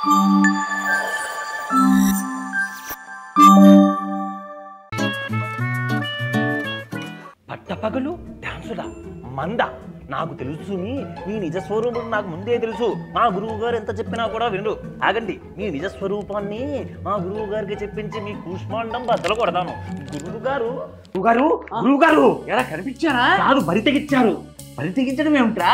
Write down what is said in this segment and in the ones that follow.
పట్టపగలు డాన్సులా మంద నాకు తెలుసుని మీ నిజ స్వరూపం నాకు ముందే తెలుసు మా గురువు గారు ఎంత చెప్పినా కూడా వినరు ఆగండి మీ నిజ స్వరూపాన్ని మా గురువు గారికి చెప్పించి మీ కూష్మాండం బద్దలు కొడతాను గురువు గారు గురువు గారు గురువు గారు ఎలా కనిపించారా కాదు బరి తెగించారు పని తెగించడం ఏమిట్రా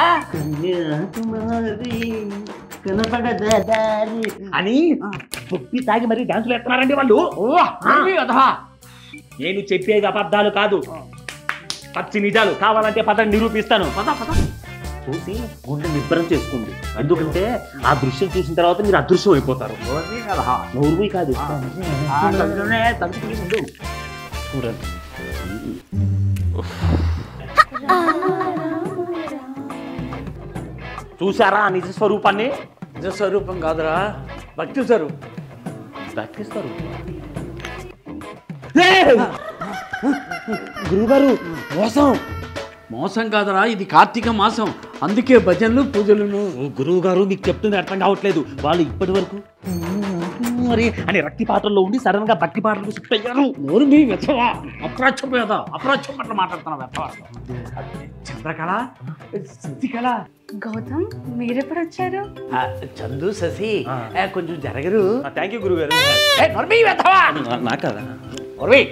అని తొప్పి తాగి మరి డాన్సులు ఎత్తున్నారండి వాళ్ళు ఓ నర్మి వెధవా. నేను చెప్పేది అబద్ధాలు కాదు పచ్చి నిజాలు కావాలంటే పదని నిరూపిస్తాను పద పద చూసి గుండె నిబ్బరం చేసుకుంది ఎందుకంటే ఆ దృశ్యం చూసిన తర్వాత మీరు అదృశ్యం అయిపోతారు నర్మి వెధవా. నోరు కాదు ఆ గదిలోనే తలుపులు ముందు చూడండి చూసారా ఆ నిజ స్వరూపాన్ని నిజ స్వరూపం కాదురా భక్తి స్వరూపం దక్కిస్తారు గురుగారు మోసం మోసం కాదురా ఇది కార్తీక మాసం అందుకే భజనలు పూజలును గురువు గారు మీకు చెప్తుంది అర్థం కావట్లేదు వాళ్ళు ఇప్పటి వరకు మరి అని రక్తి పాటల్లో ఉండి సడన్ గా భక్తి పాటలకు షిఫ్ట్ అయ్యారు నోరు మీ వెధవా అప్రాచ్యం మీద అప్రాచ్యం పట్ల మాట్లాడుతున్నా వెధవా చంద్రకళ శశికళ గౌతమ్ మీరెప్పుడు వచ్చారు ఆ, చందు శశి ఆ. ఏ, కొంచెం జరగరు థ్యాంక్ యూ గురువు గారు ఏ, నోర్మి వెధవా నాకదా ఒరవి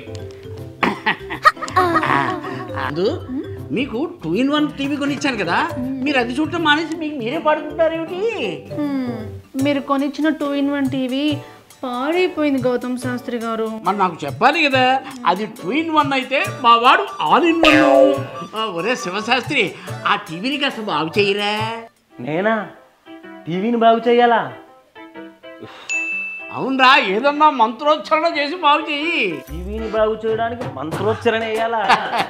అందు మీకు టూ ఇన్ వన్ టీవీ కొనిచ్చాను కదా మీరు అది చూడటం మానేసి మీకు మీరే పాడుకుంటారు ఏమిటి హ్మ్, మీరు కొనిచ్చిన టూ ఇన్ వన్ టీవీ పాడైపోయింది గౌతమ్ శాస్త్రి గారు మరి నాకు చెప్పాలి కదా అది టూ ఇన్ వన్ అయితే మా వాడు ఆల్ ఇన్ వన్ ఒరే శివశాస్త్రి ఆ టీవీని కాస్త బాగు చేయరా నేనా టీవీని బాగు చేయాలా అవునరా ఏదన్నా మంత్రోచ్చరణ చేసి బాగు చెయ్యి టీవీని బాగు చేయడానికి మంత్రోచ్చరణ వేయాలా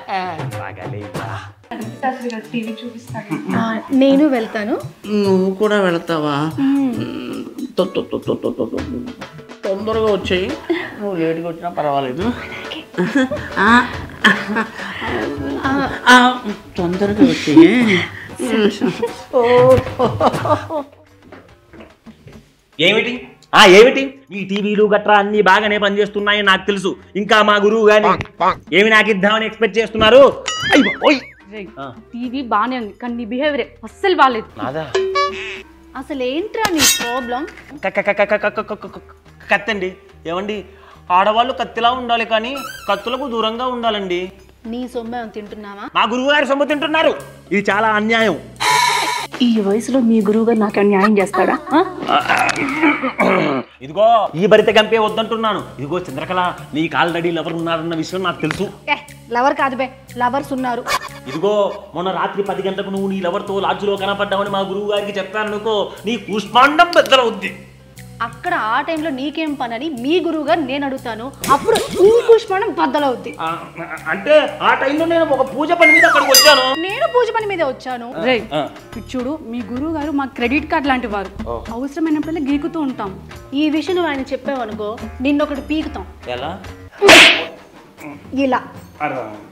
శాస్త్రి గారు టీవీ చూపిస్తాను నేను వెళ్తాను నువ్వు కూడా వెళతావా తొ- తొ- తొ- తొ- తొ- తొ- తొ. తొందరగా వచ్చాయి నువ్వు లేట్గా వచ్చినా పర్వాలేదు ఆ, ఆ, తొందరగా వచ్చాయి ఏమిటి ఆ ఏమిటి ఈ టీవీలు గట్రా అన్ని బాగానే పనిచేస్తున్నాయి నాకు తెలుసు ఇంకా మా గురువు గాని ఏమి నాకు ఇద్దామని ఎక్స్పెక్ట్ చేస్తున్నారు అయ్యో, ఓయ్. ఆ, టీవీ బానే ఉంది కానీ నీ బిహేవియర్ అస్సలు బాగాలేదు నాదా అసలు ఏంట్రా నీ ప్రాబ్లం క- క- క- క- క- క- క- క- కత్తండి ఏమండి ఆడవాళ్ళు కత్తిలా ఉండాలి కానీ కత్తులకు దూరంగా ఉండాలండి నీ సొమ్మే తింటున్నావా మా గురువు గారు సొమ్ము తింటున్నారు ఇది చాలా అన్యాయం ఈ వయసులో మీ గురువు గారు నాకు న్యాయం చేస్తాడా ఆ? ఇదిగో ఈ భరిత గంపే వద్దంటున్నాను ఇదిగో చంద్రకళ నీకు ఆల్రెడీ లవర్ ఉన్నారన్న విషయం నాకు తెలుసు ఏ లవర్ కాదు బే లవర్స్ ఉన్నారు ఇదిగో మొన్న రాత్రి పది గంటలకు నువ్వు నీ లవర్తో లాడ్జ్లో కనపడ్డావని మా గురువు గారికి చెప్పాననుకో నీ కూష్మాండం బెద్దలవుద్ది అక్కడ ఆ టైంలో నీకేం పని అని మీ గురువు గారు నేను అడుగుతాను అప్పుడు ఈ కుష్మాణం బద్దలవుద్ది ఆ, అంటే ఆ టైంలో నేను ఒక పూజ పని మీద అక్కడికి వచ్చాను నేను పూజ పని మీద వచ్చాను రేయ్ ఆ. ఇటు చూడు మీ గురువు గారు మా క్రెడిట్ కార్డ్ లాంటి వారు అవసరమైనప్పుడల్లా గీకుతూ ఉంటాం ఈ విషయం నువ్వు ఆయన చెప్పావనుకో నిన్నొకటి పీకుతాం ఎలా ఇలా అర్థం